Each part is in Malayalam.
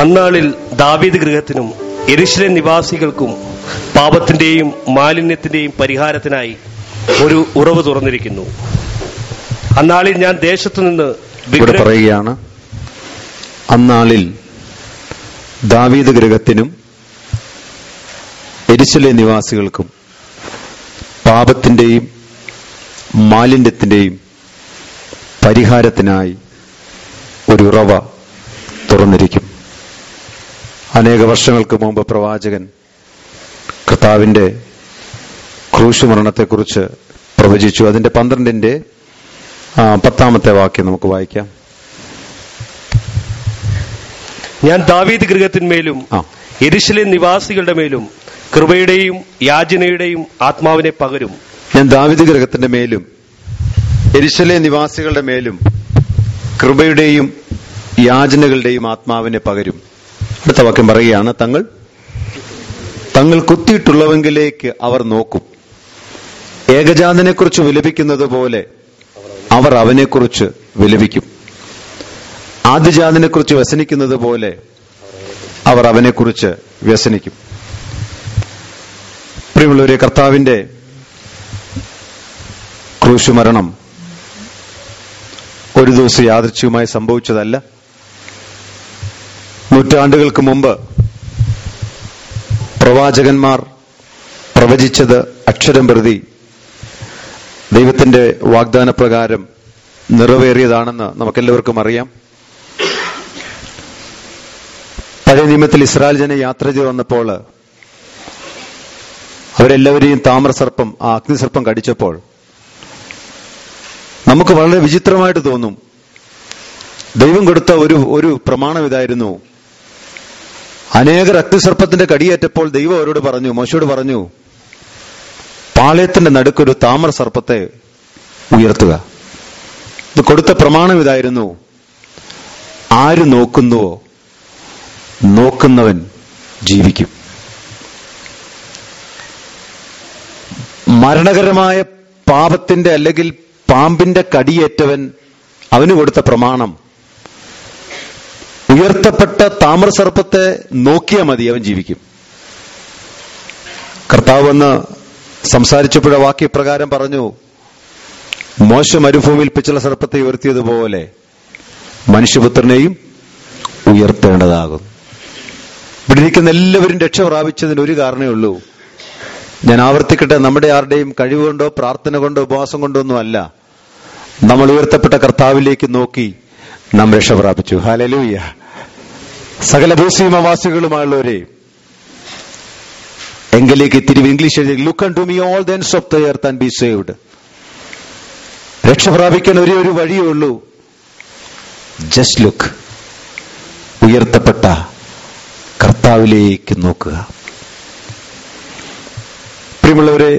അന്നാളിൽ ദാവീദ് ഗൃഹത്തിനും എരിശിലെ നിവാസികൾക്കും പാപത്തിന്റെയും മാലിന്യത്തിന്റെയും പരിഹാരത്തിനായി ഒരു ഉറവ് തുറന്നിരിക്കുന്നു അന്നാളിൽ ഞാൻ ദേശത്തു നിന്ന് ഇവിടെ വിഗ്രഹ- പറയുകയാണ് അന്നാളിൽ ദാവീദ് ഗൃഹത്തിനും എരിശിലെ നിവാസികൾക്കും പാപത്തിന്റെയും മാലിന്യത്തിന്റെയും പരിഹാരത്തിനായി ഒരു ഉറവ തുറന്നിരിക്കും അനേക വർഷങ്ങൾക്ക് മുമ്പ് പ്രവാചകൻ കർത്താവിന്റെ ക്രൂശ് മരണത്തെക്കുറിച്ച് പ്രവചിച്ചു അതിന്റെ പന്ത്രണ്ടിന്റെ ആ, പത്താമത്തെ വാക്യം നമുക്ക് വായിക്കാം ഞാൻ ദാവീദ് ഗൃഹത്തിന്മേലും ആ എരിശിലെ നിവാസികളുടെ മേലും കൃപയുടെയും യാചനയുടെയും ആത്മാവിനെ പകരും ഞാൻ ദാവിദ് ഗ്രഹത്തിന്റെ മേലും എരിശലെ നിവാസികളുടെ മേലും കൃപയുടെയും യാചനകളുടെയും ആത്മാവിനെ പകരും അടുത്ത വാക്യം പറയുകയാണ് തങ്ങൾ തങ്ങൾ കുത്തിയിട്ടുള്ളവെങ്കിലേക്ക് അവർ നോക്കും ഏകജാതനെക്കുറിച്ച് വിലപിക്കുന്നത് പോലെ അവർ അവനെക്കുറിച്ച് വിലപിക്കും ആദ്യജാതനെക്കുറിച്ച് വ്യസനിക്കുന്നത് പോലെ അവർ അവനെക്കുറിച്ച് വ്യസനിക്കും പ്രിയമുള്ളവരെ കർത്താവിന്റെ ക്രൂശ് മരണം ഒരു ദിവസം യാദൃച്ഛ്യമായി സംഭവിച്ചതല്ല നൂറ്റാണ്ടുകൾക്ക് മുമ്പ് പ്രവാചകന്മാർ പ്രവചിച്ചത് അക്ഷരം പ്രതി ദൈവത്തിന്റെ വാഗ്ദാന പ്രകാരം നിറവേറിയതാണെന്ന് നമുക്കെല്ലാവർക്കും അറിയാം പഴയ നിയമത്തിൽ ഇസ്രായേൽ ജന യാത്ര ചെയ്ത് വന്നപ്പോൾ അവരെല്ലാവരെയും താമ്രസർപ്പം ആ അഗ്നിസർപ്പം കടിച്ചപ്പോൾ നമുക്ക് വളരെ വിചിത്രമായിട്ട് തോന്നും ദൈവം കൊടുത്ത ഒരു ഒരു പ്രമാണം ഇതായിരുന്നു അനേകർ അഗ്നിസർപ്പത്തിന്റെ കടിയേറ്റപ്പോൾ ദൈവം അവരോട് പറഞ്ഞു മോശയോട് പറഞ്ഞു പാളയത്തിന്റെ നടുക്കൊരു താമര സർപ്പത്തെ ഉയർത്തുക ഇത് കൊടുത്ത പ്രമാണം ഇതായിരുന്നു ആര് നോക്കുന്നുവോ നോക്കുന്നവൻ ജീവിക്കും മരണകരമായ പാപത്തിന്റെ അല്ലെങ്കിൽ പാമ്പിന്റെ കടിയേറ്റവൻ അവന് കൊടുത്ത പ്രമാണം ഉയർത്തപ്പെട്ട താമ്രസർപ്പത്തെ നോക്കിയാൽ മതി അവൻ ജീവിക്കും കർത്താവ് വന്ന് സംസാരിച്ചപ്പോഴ വാക്യപ്രകാരം പറഞ്ഞു മോശ മരുഭൂമിയിൽ പിച്ചള സർപ്പത്തെ ഉയർത്തിയതുപോലെ മനുഷ്യപുത്രനെയും ഉയർത്തേണ്ടതാകും ഇവിടെ ഇരിക്കുന്ന എല്ലാവരും രക്ഷ പ്രാപിച്ചതിന് ഒരു കാരണമേ ഉള്ളൂ ഞാൻ ആവർത്തിക്കട്ടെ നമ്മുടെ ആരുടെയും കഴിവുകൊണ്ടോ പ്രാർത്ഥന കൊണ്ടോ ഉപവാസം കൊണ്ടോ ഒന്നും അല്ല നമ്മൾ ഉയർത്തപ്പെട്ട കർത്താവിലേക്ക് നോക്കി നാം രക്ഷ പ്രാപിച്ചു ഹാലലൂയ സകല ഭൂസീമവാസികളുമായുള്ളവരെ എങ്കിലേക്ക് തിരിവ് ഇംഗ്ലീഷ് എഴുതി look to me all the ends of the earth and be saved രക്ഷ പ്രാപിക്കാൻ ഒരേ ഒരു വഴിയേ ഉള്ളൂ ജസ്റ്റ് ലുക്ക് ഉയർത്തപ്പെട്ട കർത്താവിലേക്ക് നോക്കുക പ്രിയമുള്ളവരെ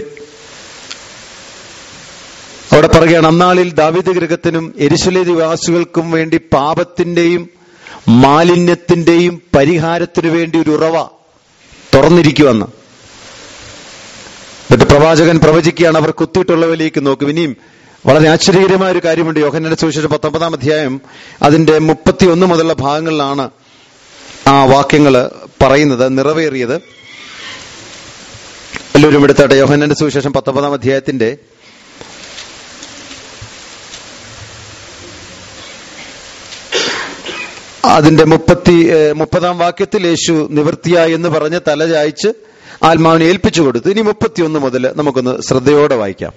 അവിടെ പറയുകയാണ് അന്നാളിൽ ദാവിദ് ഗൃഹത്തിനും എരിശുലേ നിവാസികൾക്കും വേണ്ടി പാപത്തിന്റെയും മാലിന്യത്തിന്റെയും പരിഹാരത്തിനു വേണ്ടി ഒരു ഉറവ തുറന്നിരിക്കുവെന്ന് എന്നിട്ട് പ്രവാചകൻ പ്രവചിക്കുകയാണ് അവർ കുത്തിയിട്ടുള്ളവരിലേക്ക് നോക്കും ഇനിയും വളരെ ആശ്ചര്യകരമായ ഒരു കാര്യമുണ്ട് യോഹന്നന്റെ സുവിശേഷം പത്തൊമ്പതാം അധ്യായം അതിന്റെ മുപ്പത്തി ഒന്ന് മുതലുള്ള ഭാഗങ്ങളിലാണ് ആ വാക്യങ്ങൾ പറയുന്നത് നിറവേറിയത് എല്ലാവരും എടുത്താട്ടെ യോഹന്നന്റെ സുവിശേഷം പത്തൊമ്പതാം അധ്യായത്തിന്റെ അതിന്റെ മുപ്പത്തി ഏഹ്, മുപ്പതാം വാക്യത്തിൽ യേശു നിവൃത്തിയായി എന്ന് പറഞ്ഞ് തല ചായ്ച്ച് ആത്മാവിനെ ഏൽപ്പിച്ചു കൊടുത്തു ഇനി മുപ്പത്തിയൊന്ന് മുതൽ നമുക്കൊന്ന് ശ്രദ്ധയോടെ വായിക്കാം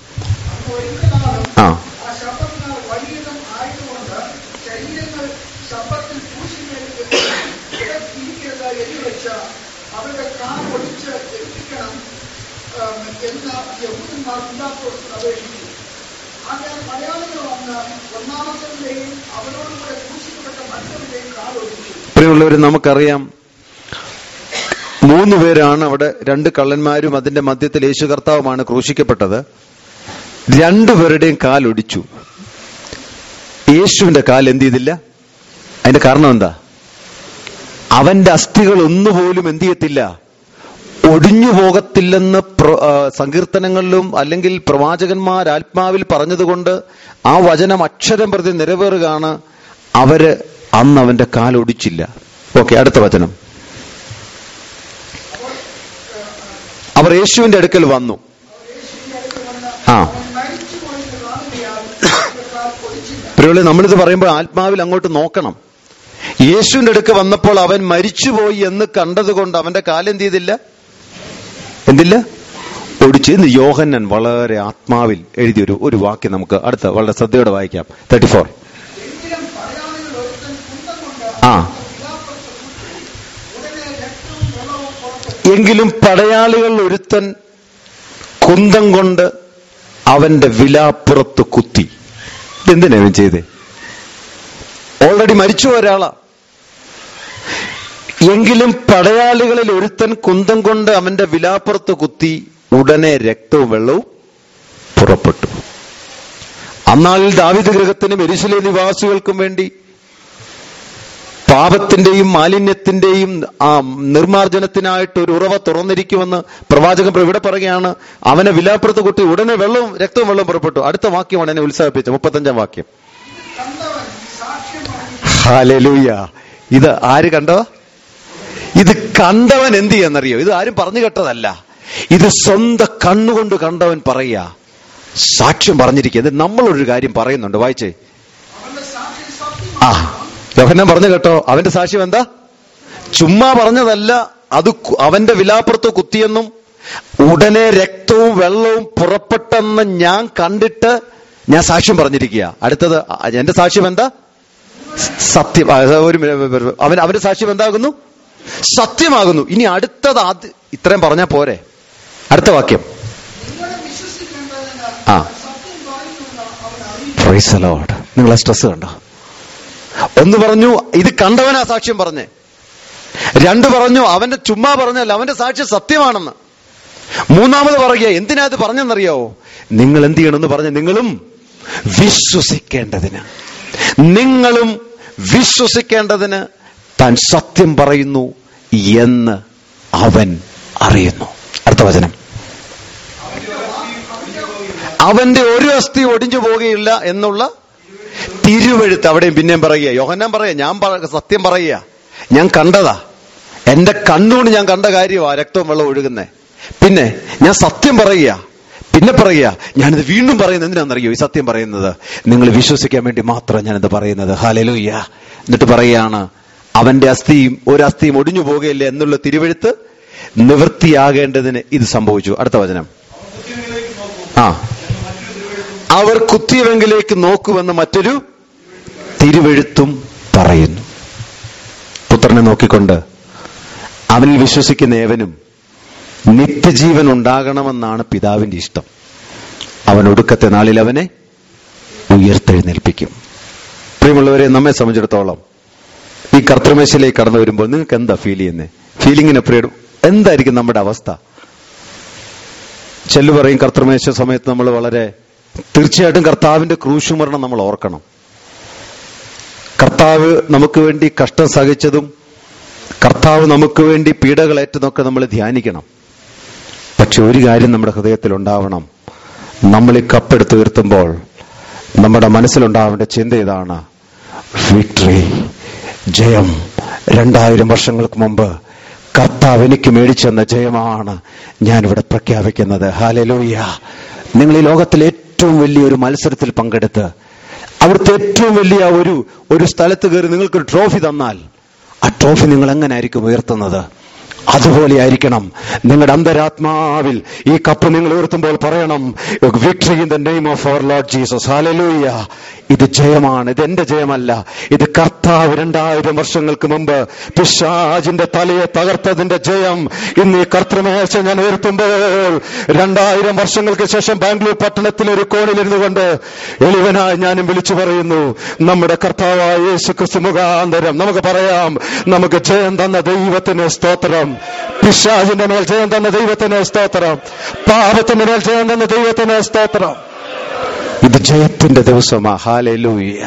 ആ ആ ശബ്ദത്തിനാൽ വലിയതും ആയതുകൊണ്ട് ശരീരങ്ങൾ ശബ്ദത്തിൽ പൂശിമേൽക്കരുത് ഇടത്തിരിക്കരുത് എന്ന് വെച്ച് അവരുടെ കാൽ ഒടിച്ച് എത്തിക്കണം ഉം, എന്ന് യഹൂദന്മാർ പിലാത്തോസിന് അപേക്ഷിച്ചു അങ്ങനെ മലയാളികൾ വന്ന് ഒന്നാമത്തെയും അവരോടുകൂടെ പൂശിക്കപ്പെട്ട മറ്റവരുടെയും കാൽ ഒടിച്ചു പ്രിയമുള്ളവർ നമുക്കറിയാം മൂന്ന് പേരാണ് അവിടെ രണ്ട് കള്ളന്മാരും അതിന്റെ മധ്യത്തിൽ യേശു കർത്താവുമാണ് ക്രൂശിക്കപ്പെട്ടത് രണ്ടുപേരുടെയും കാൽ ഒടിച്ചു യേശുവിന്റെ കാൽ എന്ത് ചെയ്തില്ല അതിന്റെ കാരണം എന്താ അവന്റെ അസ്ഥികൾ ഒന്നുപോലും എന്ത് ചെയ്യത്തില്ല ഒടിഞ്ഞു പോകത്തില്ലെന്ന് പ്ര- ആ, സങ്കീർത്തനങ്ങളിലും അല്ലെങ്കിൽ പ്രവാചകന്മാർ ആത്മാവിൽ പറഞ്ഞതുകൊണ്ട് ആ വചനം അക്ഷരം പ്രതി നിറവേറുകയാണ് അവര് അന്ന് അവന്റെ കാൽ ഒടിച്ചില്ല ഓക്കെ അടുത്ത വചനം അവർ യേശുവിന്റെ അടുക്കൽ വന്നു യേശുവിന്റെ അടുത്ത് വന്ന് ആ അവൻ മരിച്ചു പോയെന്ന് കാണുകയാൽ അവന്റെ കാൽ ഒടിച്ചില്ല പ്രിയമുള്ളവരെ നമ്മളിത് പറയുമ്പോൾ ആത്മാവിൽ അങ്ങോട്ട് നോക്കണം യേശുവിന്റെ അടുക്ക് വന്നപ്പോൾ അവൻ മരിച്ചുപോയി എന്ന് കണ്ടതുകൊണ്ട് അവന്റെ കാലെന്ത് ചെയ്തില്ല എന്തില്ല ഒടിച്ച് ഇന്ന് യോഹന്നൻ വളരെ ആത്മാവിൽ എഴുതിയൊരു ഒരു വാക്യം നമുക്ക് അടുത്ത വളരെ ശ്രദ്ധയോടെ വായിക്കാം തേർട്ടി ഫോർ എങ്കിലും പടയാളികൾ ഒരുത്തൻ കുന്തം കൊണ്ട് ആ വിലാപ്പുറത്ത് കുത്തി ഉടനെ രക്തവും വെള്ളവും പുറപ്പെട്ടു എങ്കിലും പടയാളികൾ ഒരുത്തൻ കുന്തം കൊണ്ട് അവന്റെ വിലാപ്പുറത്ത് കുത്തി എന്തിനാ അവൻ ചെയ്തേ ഓൾറെഡി മരിച്ചു ഒരാളാ എങ്കിലും പടയാളികളിൽ ഒരുത്തൻ കുന്തം കൊണ്ട് അവന്റെ വിലാപ്പുറത്ത് കുത്തി ഉടനെ രക്തവും വെള്ളവും പുറപ്പെട്ടു അന്നാളിൽ ദാവിദ് ഗൃഹത്തിനും എരിശിലെ നിവാസികൾക്കും വേണ്ടി പാപത്തിന്റെയും മാലിന്യത്തിന്റെയും ആ നിർമാർജനത്തിനായിട്ട് ഒരു ഉറവ തുറന്നിരിക്കുമെന്ന് പ്രവാചകൻ ഇവിടെ പറയുകയാണ് അവനെ വിലാപ്പുറത്ത് കുട്ടി ഉടനെ വെള്ളവും രക്തവും വെള്ളവും പുറപ്പെട്ടു അടുത്ത വാക്യമാണ് എന്നെ ഉത്സാഹിപ്പിച്ചത് മുപ്പത്തഞ്ചാം വാക്യം കണ്ടവൻ സാക്ഷ്യം പറഞ്ഞു ഹാലലൂയ ഇത് ആര് കണ്ടോ ഇത് കണ്ടവൻ എന്ത് ചെയ്യാന്നറിയോ ഇത് ആരും പറഞ്ഞു കേട്ടതല്ല ഇത് സ്വന്തം കണ്ണുകൊണ്ട് കണ്ടവൻ പറയുക സാക്ഷ്യം പറഞ്ഞിരിക്കുക ഇത് നമ്മളൊരു കാര്യം പറയുന്നുണ്ട് വായിച്ചേ അവന്റെ സാക്ഷ്യം സത്യം ആ യോഹന്നാൻ പറഞ്ഞു കേട്ടോ അവന്റെ സാക്ഷ്യം എന്താ ചുമ്മാ പറഞ്ഞതല്ല അത് കു- അവന്റെ വിലാപ്പുറത്ത് കുത്തിയെന്നും ഉടനെ രക്തവും വെള്ളവും പുറപ്പെട്ടെന്ന് ഞാൻ കണ്ടിട്ട് ഞാൻ സാക്ഷ്യം പറഞ്ഞിരിക്കുക അടുത്തത് ആ, എന്റെ സാക്ഷ്യം എന്താ സത്യം ആ, ഒരു മിനിറ്റ്, അവൻ അവന്റെ സാക്ഷ്യം എന്താകുന്നു സത്യമാകുന്നു ഇനി അടുത്തത് ആദ്യ ഇത്രയും പറഞ്ഞാ പോരെ അടുത്ത വാക്യം നിങ്ങളെ വിശ്വസിക്കേണ്ടതിന് ആ. സത്യം പറയുമെന്ന് അവൻ അറിയിച്ചു Praise the Lord. നിങ്ങളെ സ്ട്രെസ് കണ്ടോ ഒന്ന് പറഞ്ഞു ഇത് കണ്ടവനാ സാക്ഷ്യം പറഞ്ഞേ രണ്ട് പറഞ്ഞു അവന്റെ ചുമ്മാ പറഞ്ഞല്ല അവന്റെ സാക്ഷ്യം സത്യമാണെന്ന് മൂന്നാമത് പറയുക എന്തിനാ ഇത് പറഞ്ഞെന്നറിയാവോ നിങ്ങൾ എന്ത് ചെയ്യണമെന്ന് പറഞ്ഞ് നിങ്ങളും വിശ്വസിക്കേണ്ടതിന് നിങ്ങളും വിശ്വസിക്കേണ്ടതിന് താൻ സത്യം പറയുന്നു എന്ന് അവൻ അറിയുന്നു അടുത്ത വചനം അവന്റെ ഒരു അസ്ഥി ഒടിഞ്ഞു പോകുകയില്ല എന്നുള്ള തിരുവെഴുത്ത് അവിടെയും പിന്നെയും പറയുക യോഹന്നാൻ പറയുക ഞാൻ പറ- സത്യം പറയുക ഞാൻ കണ്ടതാ എന്റെ കണ്ണുകൊണ്ട് ഞാൻ കണ്ട കാര്യമാ രക്തവും വെള്ളം ഒഴുകുന്നേ പിന്നെ ഞാൻ സത്യം പറയുക പിന്നെ പറയുക ഞാനിത് വീണ്ടും പറയുന്നത് എന്തിനാണെന്നറിയോ ഈ സത്യം പറയുന്നത് നിങ്ങൾ വിശ്വസിക്കാൻ വേണ്ടി മാത്രം ഞാനിത് പറയുന്നത് ഹാലലൂയ്യ എന്നിട്ട് പറയുകയാണ് അവന്റെ അസ്ഥിയും ഒരു അസ്ഥിയും ഒടിഞ്ഞു പോകുകയില്ല എന്നുള്ള തിരുവെഴുത്ത് നിവൃത്തിയാകേണ്ടതിന് ഇത് സംഭവിച്ചു അടുത്ത വചനം ആ അവർ കുത്തിയവെങ്കിലേക്ക് നോക്കുമെന്ന് മറ്റൊരു തിരുവെഴുത്തും പറയുന്നു പുത്രനെ നോക്കിക്കൊണ്ട് അവനിൽ വിശ്വസിക്കുന്ന ഏവനും നിത്യജീവൻ ഉണ്ടാകണമെന്നാണ് പിതാവിന്റെ ഇഷ്ടം അവൻ ഒടുക്കത്തെ നാളിൽ അവനെ ഉയർത്തെഴുന്നേൽപ്പിക്കും പ്രിയമുള്ളവരെ നമ്മെ സംബന്ധിച്ചിടത്തോളം ഈ കർത്തൃമേശയിലേക്ക് കടന്നു വരുമ്പോൾ നിങ്ങൾക്ക് എന്താ ഫീൽ ചെയ്യുന്നത് ഫീലിങ്ങിന് എപ്പോഴും എന്തായിരിക്കും നമ്മുടെ അവസ്ഥ ചെല്ലു പറയും കർത്തൃമേശ സമയത്ത് നമ്മൾ വളരെ തീർച്ചയായിട്ടും കർത്താവിന്റെ ക്രൂശുമരണം നമ്മൾ ഓർക്കണം കർത്താവ് നമുക്ക് വേണ്ടി കഷ്ടം സഹിച്ചതും കർത്താവ് നമുക്ക് വേണ്ടി പീഡകളേറ്റതൊക്കെ നമ്മൾ ധ്യാനിക്കണം പക്ഷെ ഒരു കാര്യം നമ്മുടെ ഹൃദയത്തിൽ ഉണ്ടാവണം നമ്മൾ ഈ കപ്പെടുത്ത് ഉയർത്തുമ്പോൾ നമ്മുടെ മനസ്സിലുണ്ടാവേണ്ട ചിന്ത ഇതാണ് വിക്ടറി ജയം രണ്ടായിരം വർഷങ്ങൾക്ക് മുമ്പ് കർത്താവ് എനിക്ക് മേടിച്ചെന്ന ജയമാണ് ഞാനിവിടെ പ്രഖ്യാപിക്കുന്നത് ഹാലലൂയ നിങ്ങൾ ഈ ലോകത്തിൽ ഏറ്റവും വലിയൊരു മത്സരത്തിൽ പങ്കെടുത്ത് അവിടുത്തെ ഏറ്റവും വലിയ ഒരു ഒരു സ്ഥലത്ത് കയറി നിങ്ങൾക്കൊരു ട്രോഫി തന്നാൽ ആ ട്രോഫി നിങ്ങൾ എങ്ങനെയായിരിക്കും ഉയർത്തുന്നത് അതുപോലെ ആയിരിക്കണം നിങ്ങളുടെ അന്തരാത്മാവിൽ ഈ കപ്പ് നിങ്ങൾ ഉയർത്തുമ്പോൾ പറയണം victory in the name of our lord Jesus hallelujah ഇത് ജയമാണ് ഇത് എന്റെ ജയമല്ല ഇത് കർത്താവ് രണ്ടായിരം വർഷങ്ങൾക്ക് മുമ്പ് പിശാജിന്റെ തലയെ തകർത്തതിന്റെ ജയം ഇന്ന് ഈ കർത്തൃമേശ ഞാൻ ഉയർത്തുമ്പോൾ രണ്ടായിരം വർഷങ്ങൾക്ക് ശേഷം ബാംഗ്ലൂർ പട്ടണത്തിൽ ഒരു കോണിലിരുന്നു കൊണ്ട് എളിവനായി ഞാനും വിളിച്ചു പറയുന്നു നമ്മുടെ കർത്താവായ യേശു ക്രിസ്തു മുഖാന്തരം നമുക്ക് പറയാം നമുക്ക് ജയം തന്ന ദൈവത്തിന് സ്തോത്രം പിശാജിന്റെ മേൽ ജയം തന്ന ദൈവത്തിന് സ്തോത്രം പാപത്തിന്റെ മേൽ ജയം തന്ന ദൈവത്തിന് സ്തോത്രം ഇത് ജയത്തിന്റെ ദിവസമാ ഹാലൂയ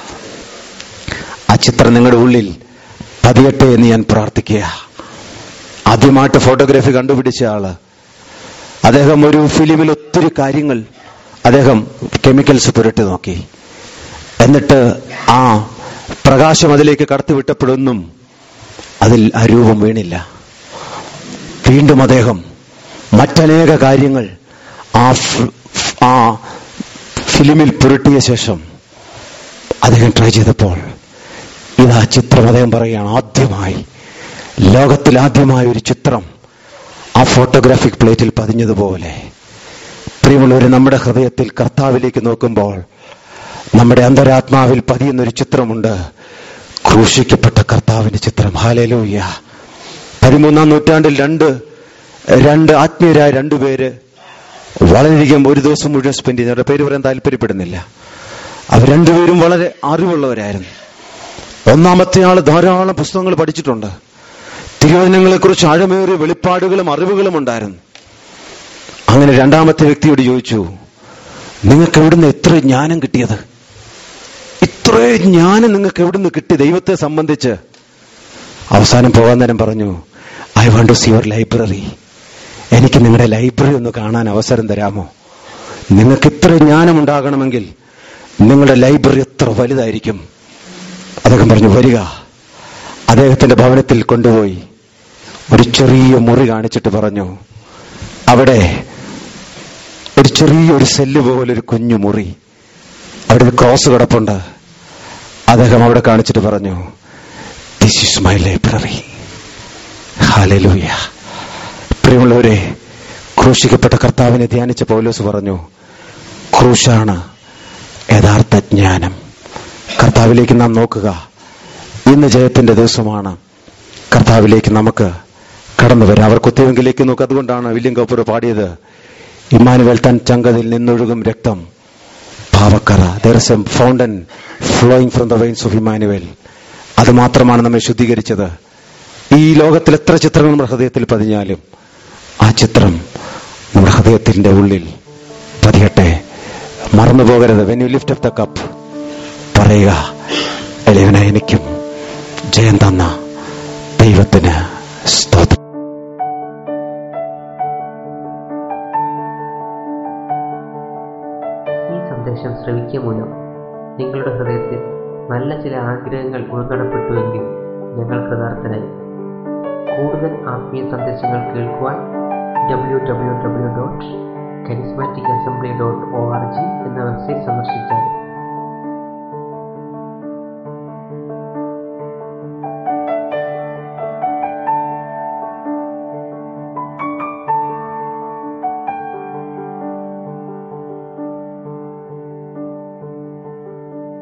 ആ ചിത്രം നിങ്ങളുടെ ഉള്ളിൽ പതിയട്ടെ എന്ന് ഞാൻ പ്രാർത്ഥിക്കുക ആദ്യമായിട്ട് ഫോട്ടോഗ്രാഫി കണ്ടുപിടിച്ച ആള് അദ്ദേഹം ഒരു ഫിലിമിൽ ഒത്തിരി കാര്യങ്ങൾ അദ്ദേഹം കെമിക്കൽസ് പുരട്ടി നോക്കി എന്നിട്ട് ആ പ്രകാശം അതിലേക്ക് കടത്തിവിട്ടപ്പോഴൊന്നും അതിൽ ആ രൂപം വീണില്ല വീണ്ടും അദ്ദേഹം മറ്റനേക കാര്യങ്ങൾ ആ ഫ്- ആ ഫിലിമിൽ പുരട്ടിയ ശേഷം അദ്ദേഹം ട്രൈ ചെയ്തപ്പോൾ ഇതാ ചിത്രം അദ്ദേഹം പറയുകയാണ് ആദ്യമായി ലോകത്തിൽ ആദ്യമായ ഒരു ചിത്രം ആ ഫോട്ടോഗ്രാഫിക് പ്ലേറ്റിൽ പതിഞ്ഞതുപോലെ പ്രിയമുള്ളവരെ നമ്മുടെ ഹൃദയത്തിൽ കർത്താവിലേക്ക് നോക്കുമ്പോൾ നമ്മുടെ അന്തരാത്മാവിൽ പതിയുന്ന ഒരു ചിത്രമുണ്ട് ക്രൂശിക്കപ്പെട്ട കർത്താവിന്റെ ചിത്രം ഹാലലൂയ പതിമൂന്നാം നൂറ്റാണ്ടിൽ രണ്ട് രണ്ട് ആത്മീയരായ രണ്ടുപേര് വളരെയധികം ഒരു ദിവസം മുഴുവൻ സ്പെൻഡ് ചെയ്യുന്നു അവരുടെ പേര് പറയാൻ താല്പര്യപ്പെടുന്നില്ല അവർ രണ്ടുപേരും വളരെ അറിവുള്ളവരായിരുന്നു ഒന്നാമത്തെ ആള് ധാരാളം പുസ്തകങ്ങൾ പഠിച്ചിട്ടുണ്ട് തിരുവചനങ്ങളെ കുറിച്ച് ആഴമേറിയ വെളിപ്പാടുകളും അറിവുകളും ഉണ്ടായിരുന്നു അങ്ങനെ രണ്ടാമത്തെ വ്യക്തിയോട് ചോദിച്ചു നിങ്ങൾക്ക് എവിടുന്ന് എത്ര ജ്ഞാനം കിട്ടിയത് ഇത്രയും ജ്ഞാനം നിങ്ങൾക്ക് എവിടുന്ന് കിട്ടി ദൈവത്തെ സംബന്ധിച്ച് അവസാനം പോകാൻ നേരം പറഞ്ഞു I want to see your library എനിക്ക് നിങ്ങളുടെ ലൈബ്രറി ഒന്ന് കാണാൻ അവസരം തരാമോ നിങ്ങൾക്ക് ഇത്ര ജ്ഞാനം ഉണ്ടാകണമെങ്കിൽ നിങ്ങളുടെ ലൈബ്രറി എത്ര വലുതായിരിക്കും അദ്ദേഹം പറഞ്ഞു വരിക അദ്ദേഹത്തിന്റെ ഭവനത്തിൽ കൊണ്ടുപോയി ഒരു ചെറിയ മുറി കാണിച്ചിട്ട് പറഞ്ഞു അവിടെ ഒരു ചെറിയൊരു സെല്ല് പോലെ ഒരു കുഞ്ഞു മുറി അവിടെ ഒരു ക്രോസ് കിടപ്പുണ്ട് അദ്ദേഹം അവിടെ കാണിച്ചിട്ട് പറഞ്ഞു this is my library hallelujah പ്രിയമുള്ളവരെ ക്രൂശിക്കപ്പെട്ട കർത്താവിനെ ധ്യാനിച്ച പൗലോസ് പറഞ്ഞു ക്രൂശാണ് യഥാർത്ഥ ജ്ഞാനം കർത്താവിലേക്ക് നാം നോക്കുക ഇന്ന് ജയത്തിന്റെ ദിവസമാണ് കർത്താവിലേക്ക് നമുക്ക് കടന്നു വരാം അവർ കുത്തിവെങ്കിലേക്ക് നോക്കുക അതുകൊണ്ടാണ് വില്യം കപൂർ പാടിയത് ഇമ്മാനുവൽ തൻ ചങ്കതിൽ നിന്നൊഴുകും രക്തം പാവക്കറ there is a fountain flowing from the veins of Immanuel അത് മാത്രമാണ് നമ്മെ ശുദ്ധീകരിച്ചത് ഈ ലോകത്തിൽ എത്ര ചിത്രങ്ങൾ നമ്മുടെ ഹൃദയത്തിൽ പതിഞ്ഞാലും ആ ചിത്രം നമ്മുടെ ഹൃദയത്തിന്റെ ഉള്ളിൽ പതിയട്ടെ മറന്നു പോകരുത് when you lift of the cup പറയുക എളിയവന എനിക്കും ജയം തന്ന ദൈവത്തിന് സ്തോത്രം ഈ സന്ദേശം ശ്രവിക്കുക മൂലം നിങ്ങളുടെ ഹൃദയത്തിൽ നല്ല ചില ആഗ്രഹങ്ങൾ ഉൾക്കടപ്പെട്ടുവെങ്കിൽ ഞങ്ങൾ കൃതാർത്ഥനായി കൂടുതൽ ആത്മീയ സന്ദേശങ്ങൾ കേൾക്കുവാൻ W W W dot charismatic assembly dot O R G എന്ന വെബ്സൈറ്റ് സന്ദർശിച്ചാൽ